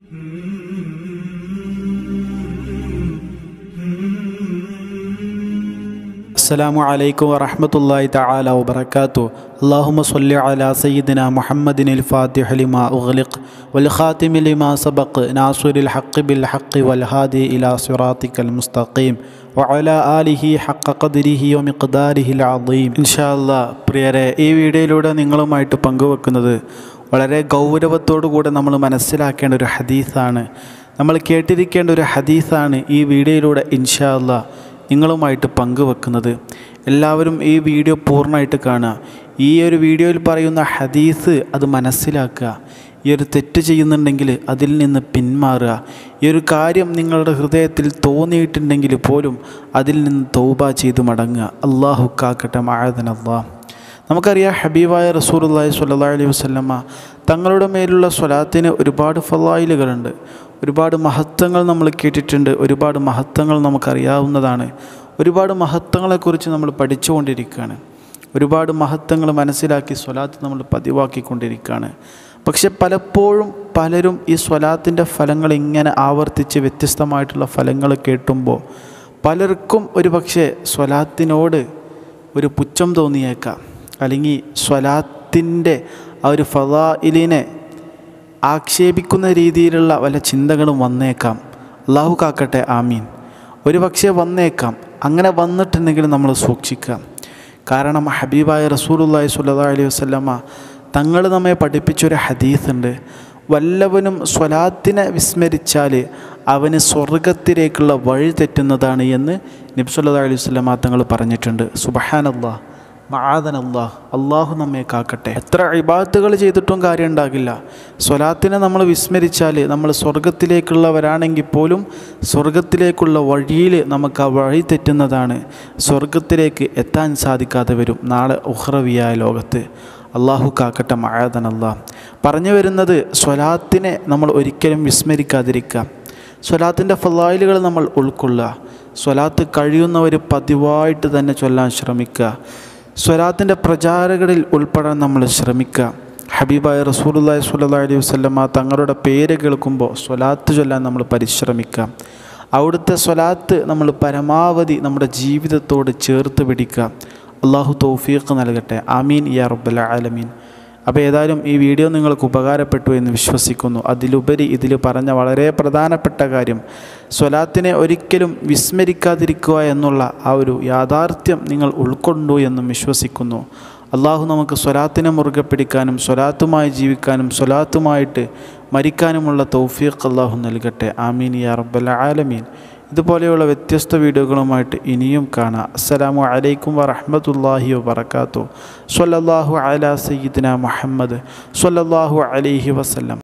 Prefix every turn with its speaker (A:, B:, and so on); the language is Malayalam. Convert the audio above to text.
A: السلام عليكم ورحمة الله تعالى وبركاته اللهم صل على سيدنا محمد الفاتح لما أغلق والخاتم لما سبق ناصر الحق بالحق والهادي إلى صراطك المستقيم وعلى آله حق قدره ومقداره العظيم إن شاء الله പ്രിയരെ ഈ വീഡിയോയിലൂടെ നിങ്ങളുമായിട്ട് പങ്കുവെക്കുന്നത് വളരെ ഗൗരവത്തോടു കൂടെ നമ്മൾ മനസ്സിലാക്കേണ്ട ഒരു ഹദീസാണ് നമ്മൾ കേട്ടിരിക്കേണ്ട ഒരു ഹദീസാണ് ഈ വീഡിയോയിലൂടെ ഇൻഷാ അല്ലാ നിങ്ങളുമായിട്ട് പങ്കുവെക്കുന്നത് എല്ലാവരും ഈ വീഡിയോ പൂർണ്ണമായിട്ട് കാണുക ഈ ഒരു വീഡിയോയിൽ പറയുന്ന ഹദീസ് അത് മനസ്സിലാക്കുക ഈ ഒരു തെറ്റ് ചെയ്യുന്നുണ്ടെങ്കിൽ അതിൽ നിന്ന് പിന്മാറുക ഈ ഒരു കാര്യം നിങ്ങളുടെ ഹൃദയത്തിൽ തോന്നിയിട്ടുണ്ടെങ്കിൽ പോലും അതിൽ നിന്ന് തൗബ ചെയ്ത് മടങ്ങുക അള്ളാഹു കാക്കട്ടെ മാഴതൻ അള്ളാഹ് നമുക്കറിയാം ഹബീബായ റസൂലുള്ളാഹി സ്വല്ലല്ലാഹി അലൈഹി വസല്ലമ തങ്ങളുടെ മേലുള്ള സ്വലാത്തിന് ഒരുപാട് ഫലായിലുകളുണ്ട് ഒരുപാട് മഹത്വങ്ങൾ നമ്മൾ കേട്ടിട്ടുണ്ട് ഒരുപാട് മഹത്വങ്ങൾ നമുക്കറിയാവുന്നതാണ് ഒരുപാട് മഹത്വങ്ങളെക്കുറിച്ച് നമ്മൾ പഠിച്ചുകൊണ്ടിരിക്കുകയാണ് ഒരുപാട് മഹത്വങ്ങൾ മനസ്സിലാക്കി സ്വലാത്ത് നമ്മൾ പതിവാക്കിക്കൊണ്ടിരിക്കുകയാണ് പക്ഷെ പലപ്പോഴും പലരും ഈ സ്വലാത്തിൻ്റെ ഫലങ്ങൾ ഇങ്ങനെ ആവർത്തിച്ച് വ്യത്യസ്തമായിട്ടുള്ള ഫലങ്ങൾ കേട്ടുമ്പോൾ പലർക്കും ഒരു പക്ഷേ സ്വലാത്തിനോട് ഒരു പുച്ഛം തോന്നിയേക്കാം അല്ലെങ്കിൽ സ്വലാത്തിൻ്റെ ആ ഒരു ഫലായിലിനെ ആക്ഷേപിക്കുന്ന രീതിയിലുള്ള വല്ല ചിന്തകളും വന്നേക്കാം അള്ളാഹു കാക്കട്ടെ ആമീൻ ഒരു പക്ഷേ വന്നേക്കാം അങ്ങനെ വന്നിട്ടുണ്ടെങ്കിൽ നമ്മൾ സൂക്ഷിക്കാം കാരണം ഹബീബായ റസൂലുള്ളാഹി സ്വല്ലല്ലാഹി അലൈഹി വസല്ലമ തങ്ങൾ നമ്മെ പഠിപ്പിച്ചൊരു ഹദീസുണ്ട് വല്ലവനും സ്വലാത്തിനെ വിസ്മരിച്ചാൽ അവന് സ്വർഗത്തിലേക്കുള്ള വഴി തെറ്റുന്നതാണ് എന്ന് നബി സല്ലല്ലാഹു അലൈഹി വസല്ലമ തങ്ങൾ പറഞ്ഞിട്ടുണ്ട് സുബഹാനല്ലാഹ് മഹാദനല്ലാഹ് അള്ളാഹു നമ്മെ കാക്കട്ടെ എത്ര ഇബാത്തുകൾ ചെയ്തിട്ടും കാര്യം ഉണ്ടാകില്ല സ്വലാത്തിനെ നമ്മൾ വിസ്മരിച്ചാൽ നമ്മൾ സ്വർഗത്തിലേക്കുള്ളവരാണെങ്കിൽ പോലും സ്വർഗത്തിലേക്കുള്ള വഴിയിൽ നമുക്ക് ആ വഴി തെറ്റുന്നതാണ് സ്വർഗത്തിലേക്ക് എത്താൻ സാധിക്കാതെ വരും നാളെ ഉഹ്റവിയായ ലോകത്ത് അള്ളാഹു കാക്കട്ടെ മഹാദനല്ലാ പറഞ്ഞു വരുന്നത് സ്വലാത്തിനെ നമ്മൾ ഒരിക്കലും വിസ്മരിക്കാതിരിക്കുക സ്വലാത്തിൻ്റെ ഫലായിലുകൾ നമ്മൾ ഉൾക്കൊള്ളുക സ്വലാത്ത് കഴിയുന്നവർ പതിവായിട്ട് തന്നെ ചൊല്ലാൻ ശ്രമിക്കുക സ്വലാത്തിൻ്റെ പ്രചാരകരിൽ ഉൾപ്പെടാൻ നമ്മൾ ശ്രമിക്കുക ഹബീബായ റസൂലുള്ളാഹി സ്വല്ലല്ലാഹി അലൈഹി വസല്ലമ തങ്ങളുടെ പേര് കേൾക്കുമ്പോൾ സ്വലാത്ത് ചൊല്ലാൻ നമ്മൾ പരിശ്രമിക്കുക അവിടുത്തെ സ്വലാത്ത് നമ്മൾ പരമാവധി നമ്മുടെ ജീവിതത്തോട് ചേർത്ത് പിടിക്കുക അള്ളാഹു തൗഫീഖ് നൽകട്ടെ ആമീൻ യാ റബ്ബൽ ആലമീൻ അപ്പോൾ ഏതായാലും ഈ വീഡിയോ നിങ്ങൾക്ക് ഉപകാരപ്പെട്ടു എന്ന് വിശ്വസിക്കുന്നു അതിലുപരി ഇതിൽ പറഞ്ഞ വളരെ പ്രധാനപ്പെട്ട കാര്യം സ്വലാത്തിനെ ഒരിക്കലും വിസ്മരിക്കാതിരിക്കുക എന്നുള്ള ആ ഒരു യാഥാർത്ഥ്യം നിങ്ങൾ ഉൾക്കൊണ്ടു എന്നും വിശ്വസിക്കുന്നു അള്ളാഹു നമുക്ക് സ്വലാത്തിനെ മുറുകെ പിടിക്കാനും സ്വലാത്തുമായി ജീവിക്കാനും സ്വലാത്തുമായിട്ട് മരിക്കാനുമുള്ള തൗഫീഖ് അള്ളാഹു നൽകട്ടെ ആമീൻ യാ റബ്ബൽ ആലമീൻ ഇതുപോലെയുള്ള വ്യത്യസ്ത വീഡിയോകളുമായിട്ട് ഇനിയും കാണാം അസ്സലാമു അലൈക്കും വറഹ്മത്തുള്ളാഹി വബറകാതുഹു സ്വല്ലല്ലാഹു അലാ സയ്യിദിന മുഹമ്മദ് സ്വല്ലല്ലാഹു അലൈഹി വസല്ലം